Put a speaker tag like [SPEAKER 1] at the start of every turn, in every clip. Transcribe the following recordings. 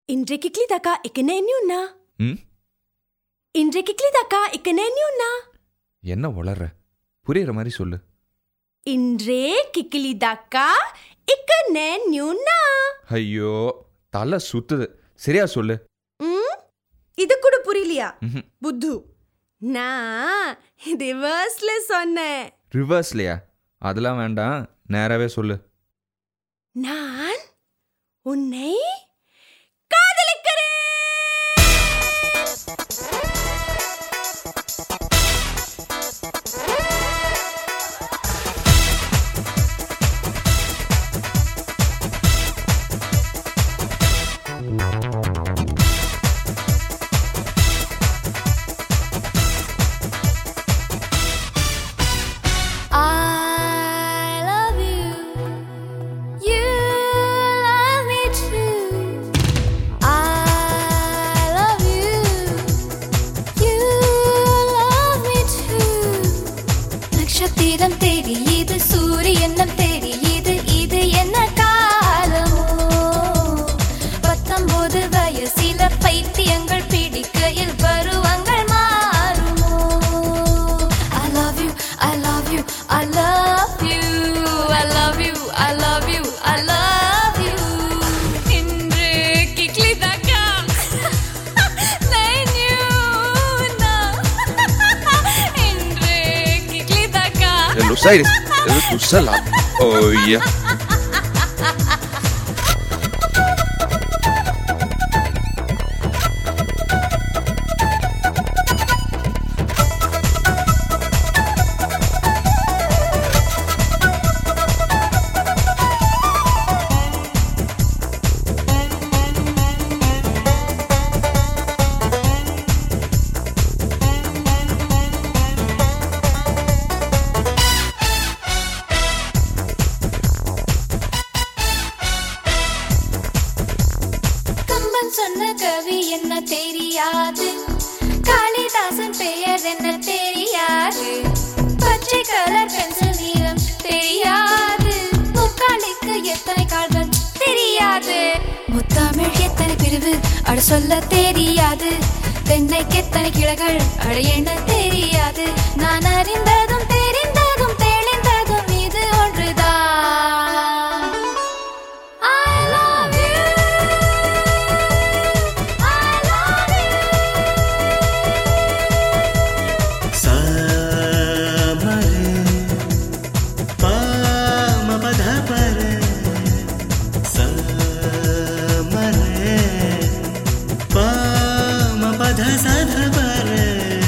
[SPEAKER 1] இன்றைக்கு கிளிதாக்கா இக்கனே உண்ணா
[SPEAKER 2] ம்
[SPEAKER 1] இன்றைக்கு கிளிதாக்கா இக்கனே உண்ணா
[SPEAKER 2] என்ன வளர்ற புரியுற மாதிரி சொல்லு
[SPEAKER 1] இன்றே கிக்கிலிதாக்கா இக்கனே உண்ணா
[SPEAKER 2] ஐயோ தலை சுத்துது சரியா சொல்லு
[SPEAKER 1] ம் இது கூட புரியலையா
[SPEAKER 2] ம்ஹும்.
[SPEAKER 1] புத்து நான் ரிவர்ஸ்ல சொன்னேன்
[SPEAKER 2] ரிவர்ஸ்லையா அதெல்லாம் வேண்டாம் நேராவே சொல்லு
[SPEAKER 1] நான் உன்னை காதலிக்கிறேன்
[SPEAKER 3] I love you. You love me too. I love you. You love me too. நட்சத்திரம் தெரியுது சூரியனும் தெரியுது இது என்ன காலமோ பத்தொன்பது வயசில பைத்தியங்கள் பிடிக்கையில் பருவங்கள் மாறுமோ I love you, I love you, I love you, I love you, I love you, I love you. இன்று கிக்லிதாக்கா நான் யூனா. இன்று கிக்லிதாக்கா
[SPEAKER 2] lo sai tu sala oh yeah
[SPEAKER 3] Kamban சொன்ன கவி என்ன தெரியாது காளிதாசன் பெயர் என்ன தெரியாது பச்சை கலர் பென்சில் நீளம் தெரியாது முக்காலிக்கு எத்தனை கால்கள் தெரியாது முத்தமிழ் எத்தனை பிரிவு அட சொல்ல தெரியாது தென்னைக்கு எத்தனை கிளைகள் அட என்ன தெரியாது நான் அறிந்ததும் தெரிந்ததும் தெளிந்ததும் இது ஒன்றுதான் I love you. I love you.
[SPEAKER 4] सामरे पामपधपरे समरे पामपधसधपरे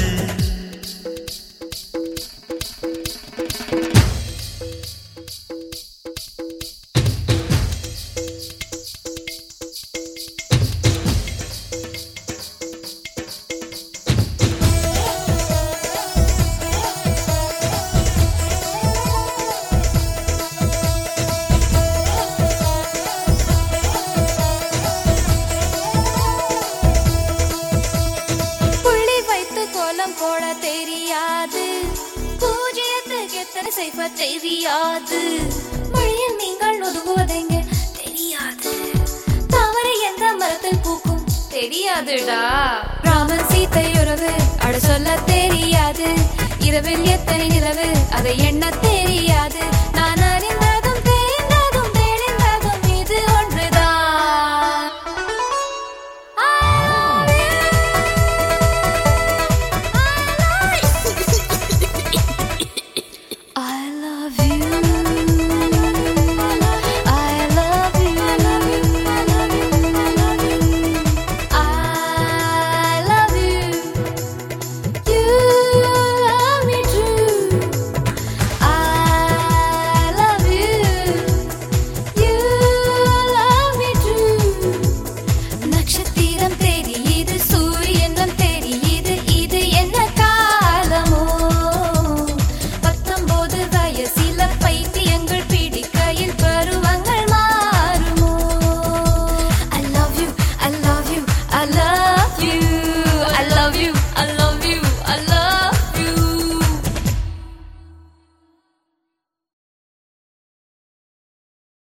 [SPEAKER 3] புள்ளி வைத்து கோலம் போட தெரியாது பூஜ்ஜியத்துக்கு எத்தனை செய்வ தெரியாது மொழியில் நீங்கள் ஒதுங்குவதெங்க தெரியாது தவறு எந்த மரத்தில் பூக்கும் தெரியாதுடா ராமன் சீத்தை உறவு அட சொல்ல தெரியாது இரவில் எத்தனை நிலவு அதை எண்ண தெரியாது